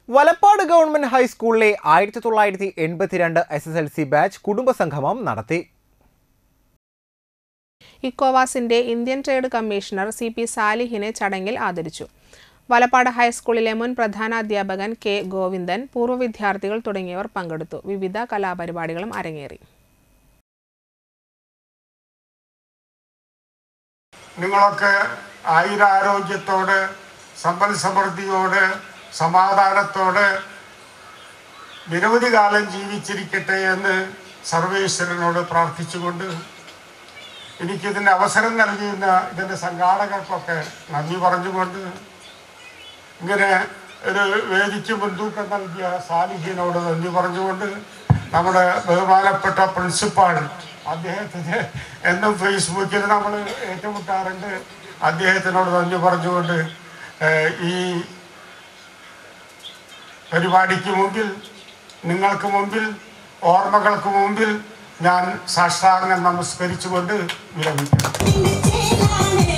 Valappad government ഹൈസ്കൂളിലെ ആയിരത്തി തൊള്ളായിരത്തി എൺപത്തിരണ്ട് S S L C batch കുടുംബസംഗമം നടത്തി ഇക്കോവാസിന്റെ Indian trade commissioner C P സാലിഹിനെ ചടങ്ങിൽ ആദരിച്ചു വലപ്പാട് ഹൈസ്കൂളിലെ മുൻ പ്രധാനാധ്യാപകൻ കെ ഗോവിന്ദൻ പൂർവ്വ വിദ്യാർത്ഥികൾ തുടങ്ങിയവർ പങ്കെടുത്തു വിവിധ കലാപരിപാടികളും അരങ്ങേറി നിങ്ങളൊക്കെ ആയുരാരോഗ്യത്തോടെ സമ്പൽ സമൃദ്ധിയോടെ സമാധാനത്തോടെ നിരവധി കാലം ജീവിച്ചിരിക്കട്ടെ എന്ന് സർവേശ്വരനോട് പ്രാർത്ഥിച്ചുകൊണ്ട് എനിക്കിതിന് അവസരം നൽകിയിരുന്ന ഇതിൻ്റെ സംഘാടകർക്കൊക്കെ നന്ദി പറഞ്ഞുകൊണ്ട് ഇങ്ങനെ ഒരു വേദിക്ക് മുൻതൂക്കം നൽകിയ സാലിഹിനോട് നന്ദി പറഞ്ഞുകൊണ്ട് നമ്മുടെ ബഹുമാനപ്പെട്ട പ്രിൻസിപ്പാൾ അദ്ദേഹത്തിന് എന്നും ഫേസ്ബുക്കിൽ നമ്മൾ ഏറ്റുമുട്ടാറുണ്ട് അദ്ദേഹത്തിനോട് നന്ദി പറഞ്ഞുകൊണ്ട് ഏഹ്, ഈ പരിപാടിക്ക് മുമ്പിൽ നിങ്ങൾക്ക് മുമ്പിൽ ഓർമ്മകൾക്ക് മുമ്പിൽ ഞാൻ സാഷ്ടാംഗം നമസ്കരിച്ചുകൊണ്ട് വിരമിക്കുന്നു